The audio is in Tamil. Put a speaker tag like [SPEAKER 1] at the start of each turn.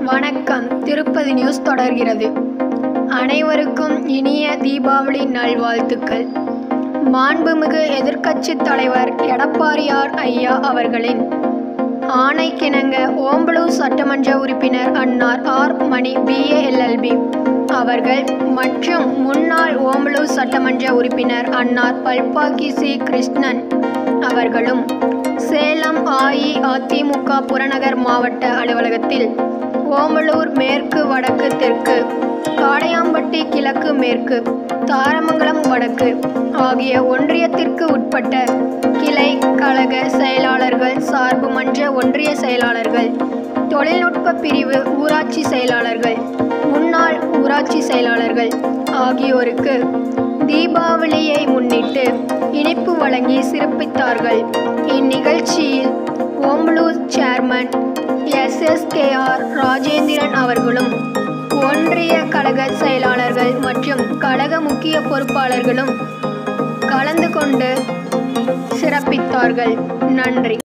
[SPEAKER 1] வணக்கம் திருப்பதி நியூஸ் தொடர்கிறது அனைவருக்கும் இனிய தீபாவளி நல்வாழ்த்துக்கள் மாண்புமிகு எதிர்க்கட்சித் தலைவர் எடப்பாடியார் ஐயா அவர்களின் ஆணைக்கிணங்க ஓம்பலூர் சட்டமன்ற உறுப்பினர் அன்னார் ஆர் மணி பிஏஎல்எல்பி அவர்கள் மற்றும் முன்னாள் ஓம்பலூர் சட்டமன்ற உறுப்பினர் அன்னார் பல்பாக்கி சி கிருஷ்ணன் அவர்களும் சேலம் அஇஅதிமுக புறநகர் மாவட்ட அலுவலகத்தில் ஓமலூர் மேற்கு வடக்கு தெற்கு காடையாம்பட்டி கிழக்கு மேற்கு தாரமங்கலம் வடக்கு ஆகிய ஒன்றியத்திற்கு உட்பட்ட கிளை கழக செயலாளர்கள் சார்பு மன்ற ஒன்றிய செயலாளர்கள் தொழில்நுட்ப பிரிவு ஊராட்சி செயலாளர்கள் முன்னாள் ஊராட்சி செயலாளர்கள் ஆகியோருக்கு தீபாவளியை முன்னிட்டு இனிப்பு வழங்கி சிறப்பித்தார்கள் இந்நிகழ்ச்சியில் ஓம்பலூர் சேர்மன் எஸ்எஸ்கேஆர் ராஜேந்திரன் அவர்களும் ஒன்றிய கழக செயலாளர்கள் மற்றும் கழக முக்கிய பொறுப்பாளர்களும் கலந்து கொண்டு சிறப்பித்தார்கள் நன்றி